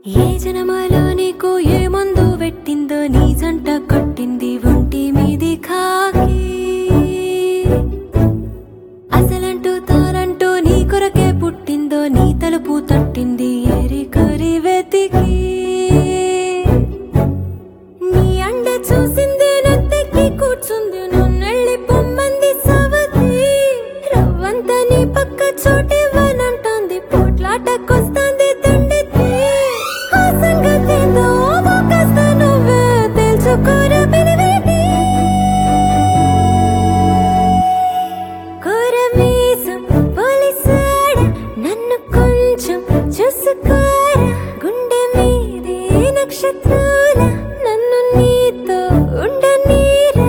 ఏ జనమలో నీకు ఏ మందు పెట్టిందో నీ జంట కొట్టింది ఒంటి మీది కాకి అసలంటూ తానంటూ నీ కొరకే పుట్టిందో నీ తలుపు తట్టింది ఏరి కరి వెతికి నీ అండ చూసింది నెత్తికి కూర్చుంది నన్నెళ్ళి పొమ్మంది సవతి రవ్వంత నీ పక్క చోటివ్వనంటోంది పోట్లాటకొస్తాంది తండ్రి ఆ సంగతేందో కాస్త నువ్వే తెలుసుకోరా పెరివేటి కోరమీసం పోలీసాడ నన్ను కొంచెం చూసుకోరా గుండె మీదే నక్షత్రాల నన్ను నీతో ఉండనీరా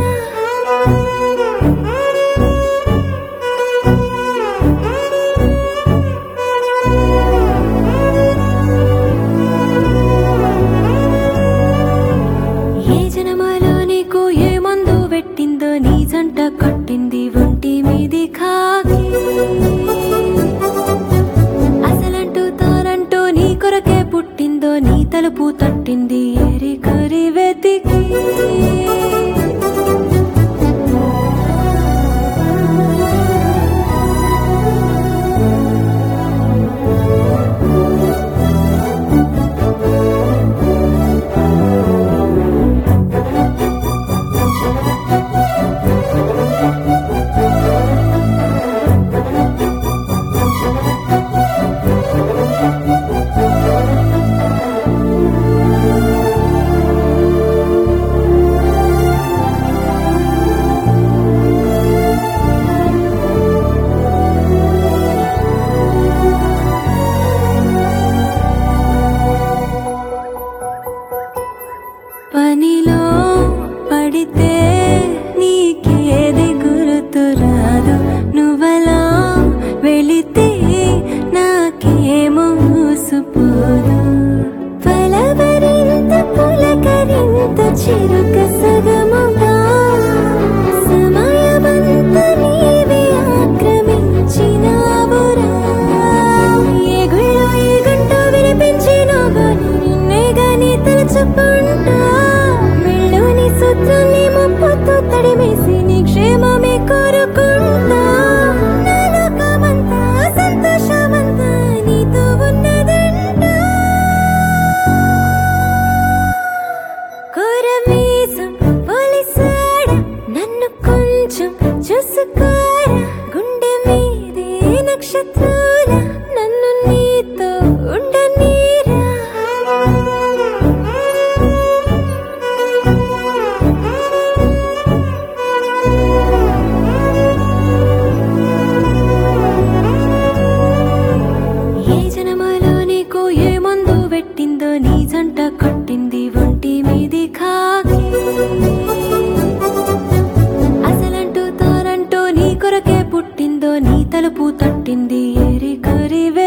ఏ జనమలో నీకు ఏ మందు పెట్టిందో నీ జంట కొట్టింది ఒంటి మీది కాకి అసలంటూ తానంటూ నీ కొరకే పుట్టిందో నీ తలుపు తట్టింది ఏరి కరి వెతికి పనిలో పడితే నీకేది గుర్తు రాదు నువ్వలా వెళితే నాకేమో మూసుపోదు పలవరింత పులకరింత చిరుక సగముగా సమయమంత నీవే ఆక్రమించినావురా ఏ గుళ్ళో ఏ గంట వినిపించినావో నిన్నే గాని తలచుకుంటా మెళ్ళోని సూత్రాన్ని ముప్పుతో తడిమేసి నీ క్షేమమే కోరుకుంటా నా లోకమంతా సంతోషమంతా నీతో ఉన్నదంట కోరమీసం పోలీసాడ నన్ను కొంచెం చూసుకోరా గుండె మీదే నక్షత్రాల నన్ను నీతో ఉండనీరా ఏ జనమలో నీకు ఏ మందు పెట్టిందో నీ జంట కొట్టింది ఒంటి మీది కాకి అసలంటూ తానంటూ నీ కొరకే పుట్టిందో నీ తలుపు తట్టింది ఏరి కరి